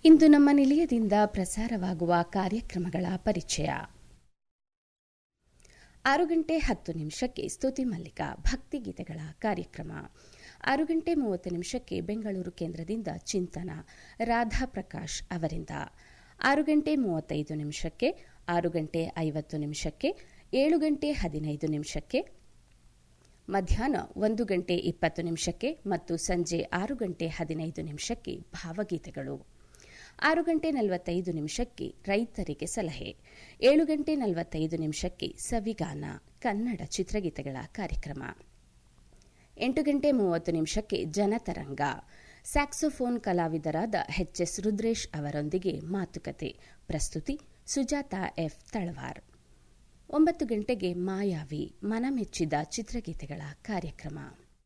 ಇಂದು ನಮ್ಮ ನಿಲಯದಿಂದ ಪ್ರಸಾರವಾಗುವ ಕಾರ್ಯಕ್ರಮಗಳ ಪರಿಚಯ ಆರು ಗಂಟೆ ಹತ್ತು ನಿಮಿಷಕ್ಕೆ ಸ್ತುತಿ ಮಲ್ಲಿಕ ಭಕ್ತಿಗೀತೆಗಳ ಕಾರ್ಯಕ್ರಮ ಆರು ಗಂಟೆ ಮೂವತ್ತು ನಿಮಿಷಕ್ಕೆ ಬೆಂಗಳೂರು ಕೇಂದ್ರದಿಂದ ಚಿಂತನ ರಾಧಾ ಪ್ರಕಾಶ್ ಅವರಿಂದ ಆರು ಗಂಟೆ ಮೂವತ್ತೈದು ನಿಮಿಷಕ್ಕೆ ಆರು ಗಂಟೆ ಐವತ್ತು ನಿಮಿಷಕ್ಕೆ ಏಳು ಗಂಟೆ ಹದಿನೈದು ನಿಮಿಷಕ್ಕೆ ಮಧ್ಯಾಹ್ನ ಒಂದು ಗಂಟೆ ಇಪ್ಪತ್ತು ನಿಮಿಷಕ್ಕೆ ಮತ್ತು ಸಂಜೆ ಆರು ಗಂಟೆ ಹದಿನೈದು ನಿಮಿಷಕ್ಕೆ ಭಾವಗೀತೆಗಳು ಆರು ಗಂಟೆ ನಲವತ್ತೈದು ನಿಮಿಷಕ್ಕೆ ರೈತರಿಗೆ ಸಲಹೆ ಏಳು ಗಂಟೆ ನಲವತ್ತೈದು ನಿಮಿಷಕ್ಕೆ ಸವಿಗಾನ ಕನ್ನಡ ಚಿತ್ರಗೀತೆಗಳ ಕಾರ್ಯಕ್ರಮ ಎಂಟು ಗಂಟೆ ಮೂವತ್ತು ನಿಮಿಷಕ್ಕೆ ಜನತರಂಗ ಸ್ಯಾಕ್ಸೋಫೋನ್ ಕಲಾವಿದರಾದ ಎಚ್ಎಸ್ ರುದ್ರೇಶ್ ಅವರೊಂದಿಗೆ ಮಾತುಕತೆ ಪ್ರಸ್ತುತಿ ಸುಜಾತಾ ಎಫ್ ತಳವಾರ್ ಒಂಬತ್ತು ಗಂಟೆಗೆ ಮಾಯಾವಿ ಮನಮೆಚ್ಚಿದ ಚಿತ್ರಗೀತೆಗಳ ಕಾರ್ಯಕ್ರಮ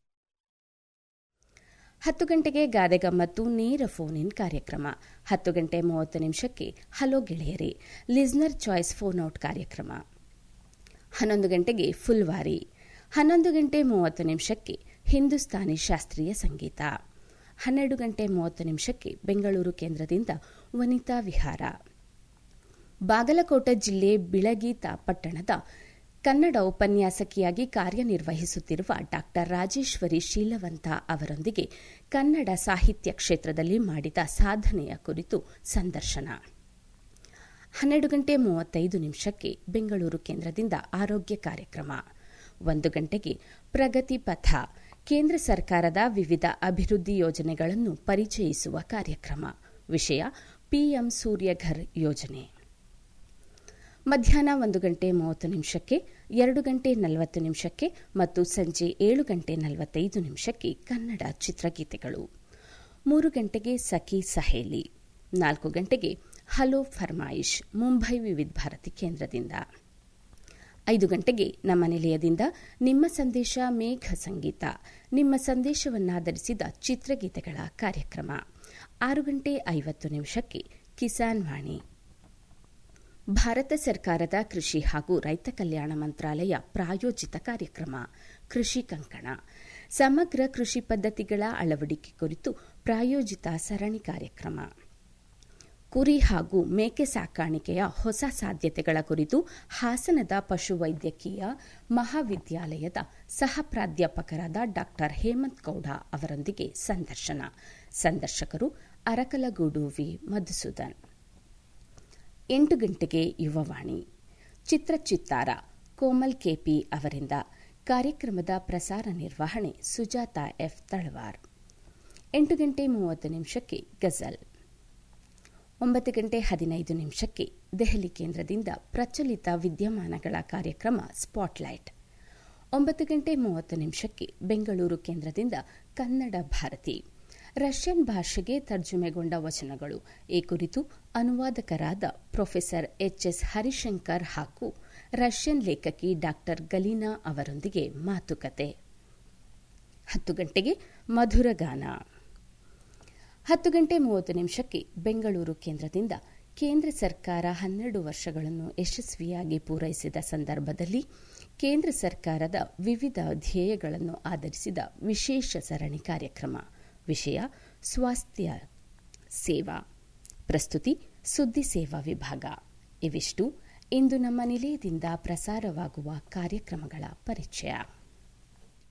ಹತ್ತು ಗಂಟೆಗೆ ಗಾದೆಗಮ್ಮತ್ತು ನೇರ ಫೋನ್ ಇನ್ ಕಾರ್ಯಕ್ರಮ ಹತ್ತು ಗಂಟೆ ಮೂವತ್ತು ನಿಮಿಷಕ್ಕೆ ಹಲೋ ಗೆಳೆಯರಿ ಲಿಸ್ನರ್ ಚಾಯ್ಸ್ ಫೋನ್ ಔಟ್ ಕಾರ್ಯಕ್ರಮ ಹನ್ನೊಂದು ಗಂಟೆಗೆ ಫುಲ್ವಾರಿ ಹನ್ನೊಂದು ಗಂಟೆ ಮೂವತ್ತು ನಿಮಿಷಕ್ಕೆ ಹಿಂದೂಸ್ತಾನಿ ಶಾಸ್ತ್ರೀಯ ಸಂಗೀತ ಹನ್ನೆರಡು ಗಂಟೆ ಮೂವತ್ತು ನಿಮಿಷಕ್ಕೆ ಬೆಂಗಳೂರು ಕೇಂದ್ರದಿಂದ ವನಿತಾ ವಿಹಾರ ಬಾಗಲಕೋಟೆ ಜಿಲ್ಲೆ ಬಿಳಗೀತ ಪಟ್ಟಣದ ಕನ್ನಡ ಉಪನ್ಯಾಸಕಿಯಾಗಿ ಕಾರ್ಯನಿರ್ವಹಿಸುತ್ತಿರುವ ಡಾ ರಾಜೇಶ್ವರಿ ಶೀಲವಂತ ಅವರೊಂದಿಗೆ ಕನ್ನಡ ಸಾಹಿತ್ಯ ಕ್ಷೇತ್ರದಲ್ಲಿ ಮಾಡಿದ ಸಾಧನೆಯ ಕುರಿತು ಸಂದರ್ಶನ ಹನ್ನೆರಡು ಗಂಟೆ ಮೂವತ್ತೈದು ನಿಮಿಷಕ್ಕೆ ಬೆಂಗಳೂರು ಕೇಂದ್ರದಿಂದ ಆರೋಗ್ಯ ಕಾರ್ಯಕ್ರಮ ಒಂದು ಗಂಟೆಗೆ ಪ್ರಗತಿ ಪಥ ಕೇಂದ್ರ ಸರ್ಕಾರದ ವಿವಿಧ ಅಭಿವೃದ್ಧಿ ಯೋಜನೆಗಳನ್ನು ಪರಿಚಯಿಸುವ ಕಾರ್ಯಕ್ರಮ ವಿಷಯ ಪಿಎಂ ಸೂರ್ಯಘರ್ ಯೋಜನೆ ಮಧ್ಯಾಹ್ನ ಒಂದು ಗಂಟೆ ಮೂವತ್ತು ನಿಮಿಷಕ್ಕೆ ಎರಡು ಗಂಟೆ ನಲವತ್ತು ನಿಮಿಷಕ್ಕೆ ಮತ್ತು ಸಂಜೆ ಏಳು ಗಂಟೆ ನಲವತ್ತೈದು ನಿಮಿಷಕ್ಕೆ ಕನ್ನಡ ಚಿತ್ರಗೀತೆಗಳು ಮೂರು ಗಂಟೆಗೆ ಸಖಿ ಸಹೇಲಿ ನಾಲ್ಕು ಗಂಟೆಗೆ ಹಲೋ ಫರ್ಮಾಯಿಶ್ ಮುಂಬೈ ವಿವಿಧ ಭಾರತಿ ಕೇಂದ್ರದಿಂದ ಐದು ಗಂಟೆಗೆ ನಮ್ಮ ನಿಲಯದಿಂದ ನಿಮ್ಮ ಸಂದೇಶ ಮೇಘ ಸಂಗೀತ ನಿಮ್ಮ ಸಂದೇಶವನ್ನಾಧರಿಸಿದ ಚಿತ್ರಗೀತೆಗಳ ಕಾರ್ಯಕ್ರಮ ಆರು ಗಂಟೆ ಐವತ್ತು ನಿಮಿಷಕ್ಕೆ ಕಿಸಾನ್ ವಾಣಿ ಭಾರತ ಸರ್ಕಾರದ ಕೃಷಿ ಹಾಗೂ ರೈತ ಕಲ್ಯಾಣ ಮಂತ್ರಾಲಯ ಪ್ರಾಯೋಜಿತ ಕಾರ್ಯಕ್ರಮ ಕೃಷಿ ಕಂಕಣ ಸಮಗ್ರ ಕೃಷಿ ಪದ್ಧತಿಗಳ ಅಳವಡಿಕೆ ಕುರಿತು ಪ್ರಾಯೋಜಿತ ಸರಣಿ ಕಾರ್ಯಕ್ರಮ ಕುರಿ ಹಾಗೂ ಮೇಕೆ ಸಾಕಾಣಿಕೆಯ ಹೊಸ ಸಾಧ್ಯತೆಗಳ ಕುರಿತು ಹಾಸನದ ಪಶುವೈದ್ಯಕೀಯ ಮಹಾವಿದ್ಯಾಲಯದ ಸಹ ಪ್ರಾಧ್ಯಾಪಕರಾದ ಡಾ ಹೇಮಂತ್ ಗೌಡ ಅವರೊಂದಿಗೆ ಸಂದರ್ಶನ ಸಂದರ್ಶಕರು ಅರಕಲಗೂಡು ವಿ ಮಧುಸೂದನ್ ಎಂಟು ಗಂಟೆಗೆ ಯುವವಾಣಿ ಚಿತ್ರಚಿತ್ತಾರ ಕೋಮಲ್ ಕೆಪಿ ಅವರಿಂದ ಕಾರ್ಯಕ್ರಮದ ಪ್ರಸಾರ ನಿರ್ವಹಣೆ ಸುಜಾತಾ ಎಫ್ ತಳವಾರ್ ಎಂಟು ಗಂಟೆ ಮೂವತ್ತು ನಿಮಿಷಕ್ಕೆ ಗಜಲ್ ಒಂಬತ್ತು ಗಂಟೆ ಹದಿನೈದು ನಿಮಿಷಕ್ಕೆ ದೆಹಲಿ ಕೇಂದ್ರದಿಂದ ಪ್ರಚಲಿತ ವಿದ್ಯಮಾನಗಳ ಕಾರ್ಯಕ್ರಮ ಸ್ಪಾಟ್ಲೈಟ್ ಒಂಬತ್ತು ಗಂಟೆ ಮೂವತ್ತು ನಿಮಿಷಕ್ಕೆ ಬೆಂಗಳೂರು ಕೇಂದ್ರದಿಂದ ಕನ್ನಡ ಭಾರತಿ ರಷ್ಯನ್ ಭಾಷೆಗೆ ತರ್ಜುಮೆಗೊಂಡ ವಚನಗಳು ಈ ಕುರಿತು ಅನುವಾದಕರಾದ ಪ್ರೊಫೆಸರ್ ಎಚ್ಎಸ್ ಹರಿಶಂಕರ್ ಹಾಗೂ ರಷ್ಯನ್ ಲೇಖಕಿ ಡಾ ಗಲೀನಾ ಅವರೊಂದಿಗೆ ಮಾತುಕತೆ ಹತ್ತು ಗಂಟೆಗೆ ಮಧುರಗಾನ ಹತ್ತು ಗಂಟೆ ಮೂವತ್ತು ನಿಮಿಷಕ್ಕೆ ಬೆಂಗಳೂರು ಕೇಂದ್ರದಿಂದ ಕೇಂದ್ರ ಸರ್ಕಾರ ಹನ್ನೆರಡು ವರ್ಷಗಳನ್ನು ಯಶಸ್ವಿಯಾಗಿ ಪೂರೈಸಿದ ಸಂದರ್ಭದಲ್ಲಿ ಕೇಂದ್ರ ಸರ್ಕಾರದ ವಿವಿಧ ಧ್ಯೇಯಗಳನ್ನು ಆಧರಿಸಿದ ವಿಶೇಷ ಸರಣಿ ಕಾರ್ಯಕ್ರಮ ವಿಷಯ ಸ್ವಾಸ್ಥ್ಯ ಸೇವಾ ಪ್ರಸ್ತುತಿ ಸುದ್ದಿ ಸೇವಾ ವಿಭಾಗ ಇವಿಷ್ಟು ಇಂದು ನಮ್ಮ ನಿಲಯದಿಂದ ಪ್ರಸಾರವಾಗುವ ಕಾರ್ಯಕ್ರಮಗಳ ಪರಿಚಯ